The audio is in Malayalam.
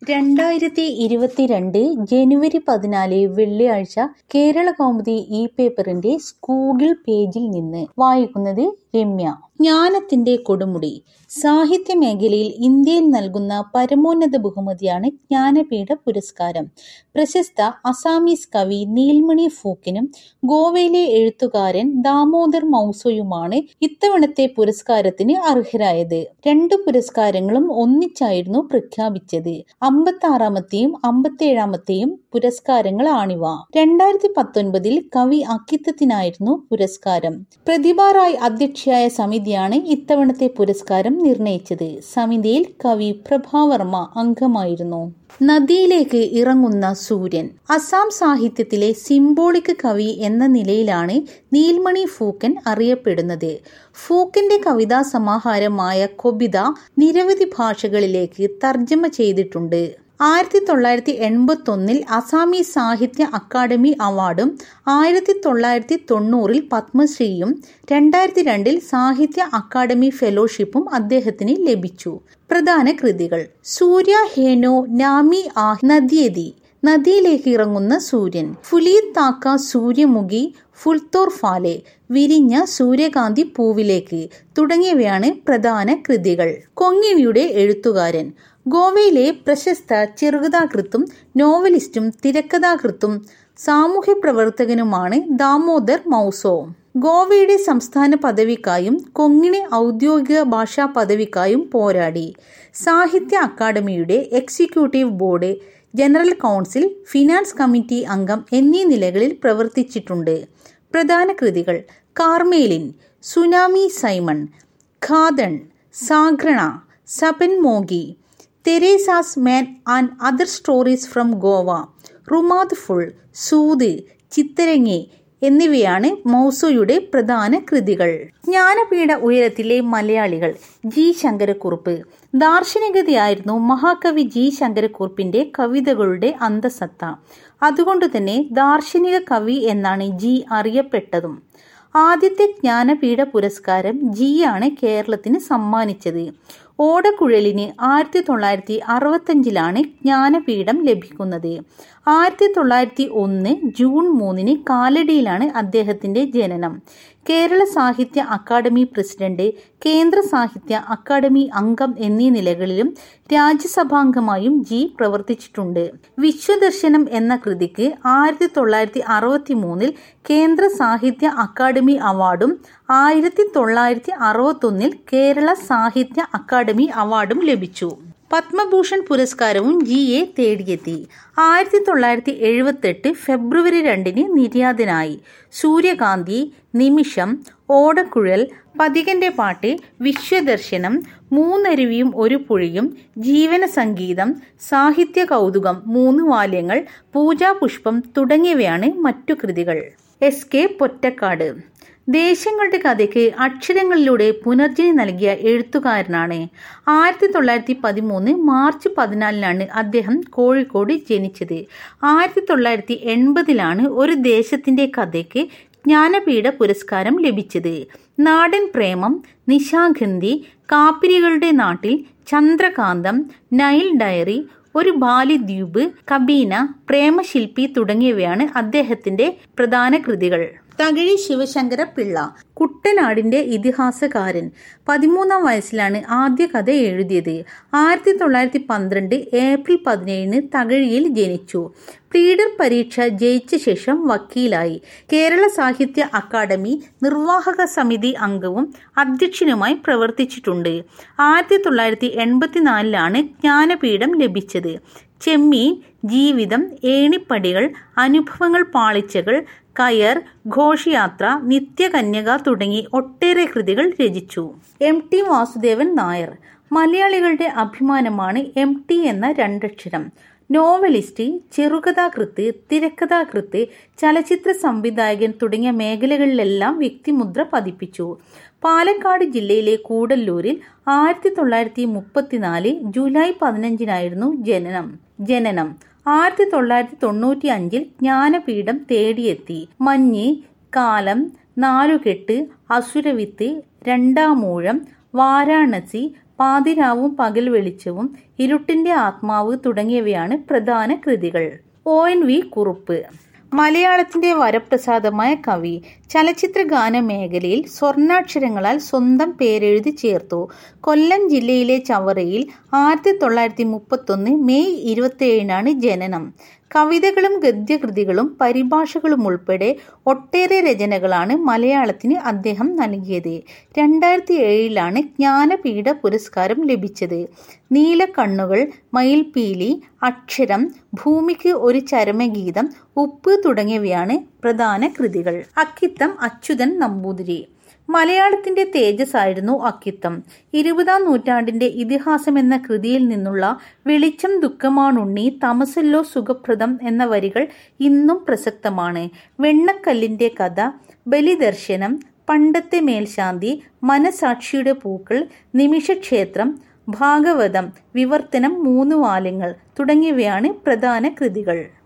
രണ്ടായിരത്തി ഇരുപത്തിരണ്ട് ജനുവരി പതിനാല് വെള്ളിയാഴ്ച കേരള കൗമുദി ഇ പേപ്പറിന്റെ സ്കൂഗിൾ പേജിൽ നിന്ന് വായിക്കുന്നത് രമ്യ ജ്ഞാനത്തിന്റെ കൊടുമുടി സാഹിത്യ മേഖലയിൽ ഇന്ത്യയിൽ നൽകുന്ന പരമോന്നത ബഹുമതിയാണ് ജ്ഞാനപീഠ പുരസ്കാരം പ്രശസ്ത അസാമീസ് കവി നീൽമണി ഫൂക്കിനും ഗോവയിലെ എഴുത്തുകാരൻ ദാമോദർ മൗസോയുമാണ് ഇത്തവണത്തെ പുരസ്കാരത്തിന് അർഹരായത് രണ്ട് പുരസ്കാരങ്ങളും ഒന്നിച്ചായിരുന്നു പ്രഖ്യാപിച്ചത് അമ്പത്തി ആറാമത്തെയും അമ്പത്തിയേഴാമത്തെയും പുരസ്കാരങ്ങളാണിവ രണ്ടായിരത്തി പത്തൊൻപതിൽ കവി അക്കിത്തത്തിനായിരുന്നു പുരസ്കാരം പ്രതിഭ റായ് അധ്യക്ഷയായ സമിതിയാണ് ഇത്തവണത്തെ പുരസ്കാരം നിർണയിച്ചത് സമിതിയിൽ കവി പ്രഭാവർമ്മ അംഗമായിരുന്നു നദിയിലേക്ക് ഇറങ്ങുന്ന സൂര്യൻ അസാം സാഹിത്യത്തിലെ സിംബോളിക് കവി എന്ന നിലയിലാണ് നീൽമണി ഫൂക്കൻ അറിയപ്പെടുന്നത് ഫൂക്കന്റെ കവിതാ സമാഹാരമായ കൊബിത നിരവധി ഭാഷകളിലേക്ക് തർജ്ജമ ചെയ്തിട്ടുണ്ട് ആയിരത്തി തൊള്ളായിരത്തി എൺപത്തി ഒന്നിൽ അസാമി സാഹിത്യ അക്കാദമി അവാർഡും ആയിരത്തി തൊള്ളായിരത്തി തൊണ്ണൂറിൽ പത്മശ്രീയും രണ്ടായിരത്തി രണ്ടിൽ സാഹിത്യ അക്കാദമി ഫെലോഷിപ്പും അദ്ദേഹത്തിന് ലഭിച്ചു പ്രധാന കൃതികൾ സൂര്യ ഹേനോ നാമി ആ നദിയതി നദിയിലേക്ക് ഇറങ്ങുന്ന സൂര്യൻ ഫുലി താക്ക സൂര്യമുഖി ഫുൽത്തോർ ഫാലെ വിരിഞ്ഞ സൂര്യകാന്തി പൂവിലേക്ക് തുടങ്ങിയവയാണ് പ്രധാന കൃതികൾ കൊങ്ങിണിയുടെ എഴുത്തുകാരൻ ഗോവയിലെ പ്രശസ്ത ചെറുകഥാകൃത്തും നോവലിസ്റ്റും തിരക്കഥാകൃത്തും സാമൂഹ്യ പ്രവർത്തകനുമാണ് ദാമോദർ മൗസോ ഗോവയുടെ സംസ്ഥാന പദവിക്കായും കൊങ്ങിണി ഔദ്യോഗിക ഭാഷാ പദവിക്കായും പോരാടി സാഹിത്യ അക്കാദമിയുടെ executive board general council finance committee അംഗം എന്നീ നിലകളിൽ പ്രവർത്തിച്ചിട്ടുണ്ട് പ്രധാന കൃതികൾ കാർമേലിൻ സുനാമി സൈമൺ ഖാദൺ സാഗ്രണ സബൻ മോഗി Teresa's man and other stories from Goa റുമാദ് ഫുൾ സൂത് ചിത്തരങ്ങി എന്നിവയാണ് മൗസോയുടെ പ്രധാന കൃതികൾ ജ്ഞാനപീഠ ഉയരത്തിലെ മലയാളികൾ ജി ശങ്കരക്കുറുപ്പ് ദാർശനികതയായിരുന്നു മഹാകവി ജി ശങ്കരക്കുറുപ്പിന്റെ കവിതകളുടെ അന്തസത്ത അതുകൊണ്ടുതന്നെ ദാർശനിക കവി എന്നാണ് ജി അറിയപ്പെട്ടതും ആദ്യത്തെ ജ്ഞാനപീഠ പുരസ്കാരം ജിയാണ് കേരളത്തിന് സമ്മാനിച്ചത് ഓടക്കുഴലിന് ആയിരത്തി തൊള്ളായിരത്തി അറുപത്തഞ്ചിലാണ് ജ്ഞാനപീഠം ലഭിക്കുന്നത് ആയിരത്തി തൊള്ളായിരത്തി ഒന്ന് ജൂൺ മൂന്നിന് കാലടിയിലാണ് അദ്ദേഹത്തിന്റെ ജനനം കേരള സാഹിത്യ അക്കാദമി പ്രസിഡന്റ് കേന്ദ്ര സാഹിത്യ അക്കാദമി അംഗം എന്നീ നിലകളിലും രാജ്യസഭാംഗമായും ജി പ്രവർത്തിച്ചിട്ടുണ്ട് വിശ്വദർശനം എന്ന കൃതിക്ക് ആയിരത്തി തൊള്ളായിരത്തി അറുപത്തി മൂന്നിൽ കേന്ദ്ര സാഹിത്യ അക്കാദമി അവാർഡും ആയിരത്തി തൊള്ളായിരത്തി അറുപത്തൊന്നിൽ കേരള സാഹിത്യ അക്കാദമി അവാർഡും ലഭിച്ചു പത്മഭൂഷൺ പുരസ്കാരവും ജിയെ തേടിയെത്തി ആയിരത്തി തൊള്ളായിരത്തി എഴുപത്തെട്ട് ഫെബ്രുവരി രണ്ടിന് നിര്യാതനായി സൂര്യകാന്തി നിമിഷം ഓടക്കുഴൽ പതികന്റെ പാട്ട് വിശ്വദർശനം മൂന്നരുവിയും ഒരു പുഴയും ജീവന സംഗീതം സാഹിത്യ കൗതുകം മൂന്ന് വാല്യങ്ങൾ പൂജാപുഷ്പം തുടങ്ങിയവയാണ് മറ്റു കൃതികൾ എസ് കെ പൊറ്റക്കാട് ദേശങ്ങളുടെ കഥയ്ക്ക് അക്ഷരങ്ങളിലൂടെ പുനർജനി നൽകിയ എഴുത്തുകാരനാണ് ആയിരത്തി തൊള്ളായിരത്തി പതിമൂന്ന് മാർച്ച് പതിനാലിനാണ് അദ്ദേഹം കോഴിക്കോട് ജനിച്ചത് ആയിരത്തി തൊള്ളായിരത്തി എൺപതിലാണ് ഒരു ദേശത്തിന്റെ കഥയ്ക്ക് ജ്ഞാനപീഠ പുരസ്കാരം ലഭിച്ചത് നാടൻ പ്രേമം നിശാഗന്ധി കാപ്പിരികളുടെ നാട്ടിൽ ചന്ദ്രകാന്തം നൈൽ ഡയറി ഒരു ബാലിദ്വീപ് കബീന പ്രേമശില്പി തുടങ്ങിയവയാണ് അദ്ദേഹത്തിന്റെ പ്രധാന കൃതികൾ തകഴി ശിവശങ്കര പിള്ള കുട്ടനാടിന്റെ ഇതിഹാസകാരൻ പതിമൂന്നാം വയസ്സിലാണ് ആദ്യ കഥ എഴുതിയത് ആയിരത്തി തൊള്ളായിരത്തി പന്ത്രണ്ട് ഏപ്രിൽ പതിനേഴിന് തകഴിയിൽ ജനിച്ചു പ്ലീഡർ പരീക്ഷ ജയിച്ച ശേഷം വക്കീലായി കേരള സാഹിത്യ അക്കാദമി നിർവാഹക സമിതി അംഗവും അധ്യക്ഷനുമായി പ്രവർത്തിച്ചിട്ടുണ്ട് ആയിരത്തി തൊള്ളായിരത്തി എൺപത്തിനാലിലാണ് ജ്ഞാനപീഠം ലഭിച്ചത് ചെമ്മീൻ ജീവിതം ഏണിപ്പടികൾ അനുഭവങ്ങൾ പാളിച്ചകൾ കയർ ഘോഷയാത്ര നിത്യകന്യക തുടങ്ങി ഒട്ടേറെ കൃതികൾ രചിച്ചു എം ടി വാസുദേവൻ നായർ മലയാളികളുടെ അഭിമാനമാണ് എം ടി എന്ന രണ്ടക്ഷരം നോവലിസ്റ്റ് ചെറുകഥാകൃത്ത് തിരക്കഥാകൃത്ത് ചലച്ചിത്ര സംവിധായകൻ തുടങ്ങിയ മേഖലകളിലെല്ലാം വ്യക്തിമുദ്ര പതിപ്പിച്ചു പാലക്കാട് ജില്ലയിലെ കൂടല്ലൂരിൽ ആയിരത്തി തൊള്ളായിരത്തി മുപ്പത്തിനാല് ജൂലൈ പതിനഞ്ചിനായിരുന്നു ജനനം ജനനം ആയിരത്തി തൊള്ളായിരത്തി തൊണ്ണൂറ്റി അഞ്ചിൽ ജ്ഞാനപീഠം തേടിയെത്തി മഞ്ഞ് കാലം നാലുകെട്ട് അസുരവിത്ത് രണ്ടാമൂഴം വാരാണസി പാതിരാവും പകൽ വെളിച്ചവും ഇരുട്ടിന്റെ ആത്മാവ് തുടങ്ങിയവയാണ് പ്രധാന കൃതികൾ ഒ എൻ വി കുറുപ്പ് മലയാളത്തിന്റെ വരപ്രസാദമായ കവി ചലച്ചിത്ര ഗാന മേഖലയിൽ സ്വർണാക്ഷരങ്ങളാൽ സ്വന്തം പേരെഴുതി ചേർത്തു കൊല്ലം ജില്ലയിലെ ചവറയിൽ ആയിരത്തി തൊള്ളായിരത്തി മുപ്പത്തൊന്ന് മെയ് ഇരുപത്തിയേഴിനാണ് ജനനം കവിതകളും ഗദ്യകൃതികളും പരിഭാഷകളും ഉൾപ്പെടെ ഒട്ടേറെ രചനകളാണ് മലയാളത്തിന് അദ്ദേഹം നൽകിയത് രണ്ടായിരത്തി ഏഴിലാണ് ജ്ഞാനപീഠ പുരസ്കാരം ലഭിച്ചത് നീലക്കണ്ണുകൾ മയിൽപീലി അക്ഷരം ഭൂമിക്ക് ഒരു ചരമഗീതം ഉപ്പ് തുടങ്ങിയവയാണ് പ്രധാന കൃതികൾ അക്കിത്തം അച്യുതൻ നമ്പൂതിരി മലയാളത്തിന്റെ തേജസ്സായിരുന്നു അക്കിത്തം ഇരുപതാം നൂറ്റാണ്ടിന്റെ ഇതിഹാസം എന്ന കൃതിയിൽ നിന്നുള്ള വെളിച്ചം ദുഃഖമാണുണ്ണി തമസല്ലോ സുഖപ്രദം എന്ന വരികൾ ഇന്നും പ്രസക്തമാണ് വെണ്ണക്കല്ലിന്റെ കഥ ബലിദർശനം പണ്ടത്തെ മേൽശാന്തി മനസാക്ഷിയുടെ പൂക്കൾ നിമിഷക്ഷേത്രം ഭാഗവതം വിവർത്തനം മൂന്ന് വാല്യങ്ങൾ തുടങ്ങിയവയാണ് പ്രധാന കൃതികൾ